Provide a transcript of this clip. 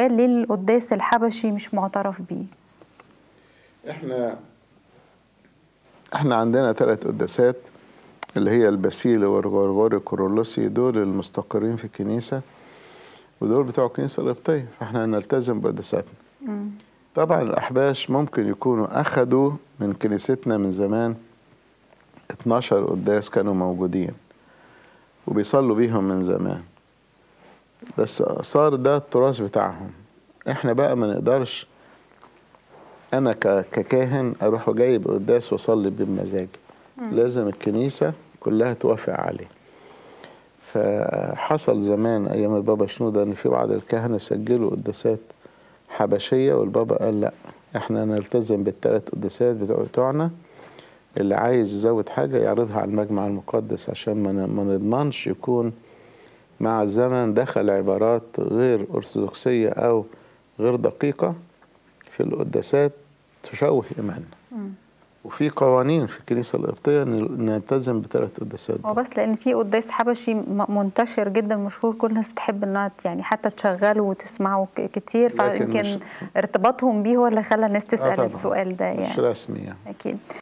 سؤال ليه القداس الحبشي مش معترف بيه احنا احنا عندنا ثلاث قداسات اللي هي الباسيل والغرغوري الكورولوسي دول المستقرين في الكنيسة ودول بتوع الكنيسة القبطية فاحنا هنلتزم بقداساتنا طبعا الأحباش ممكن يكونوا أخدوا من كنيستنا من زمان 12 قداس كانوا موجودين وبيصلوا بيهم من زمان بس صار ده التراث بتاعهم احنا بقى ما نقدرش انا ك- ككاهن اروح جايب قداس واصلي بمزاجي لازم الكنيسه كلها توافق عليه فحصل زمان ايام البابا شنودة ان في بعض الكهنه سجلوا قداسات حبشيه والبابا قال لا احنا نلتزم بالثلاث قداسات بتوع بتوعنا اللي عايز يزود حاجه يعرضها على المجمع المقدس عشان ما ن- ما نضمنش يكون مع الزمن دخل عبارات غير أرثوذكسية أو غير دقيقة في القداسات تشوه إيماننا وفي قوانين في الكنيسة القبطية إن نلتزم بثلاث قداسات هو دول. بس لان في قداس حبشي م- منتشر جدا مشهور كل الناس بتحب انها ت- يعني حتى تشغله وتسمعه ك- كتير لكن فيمكن مش- ارتباطهم بيه هو اللي خلى الناس آه تسال طبعاً. السؤال ده مش يعني رسمي يعني اكيد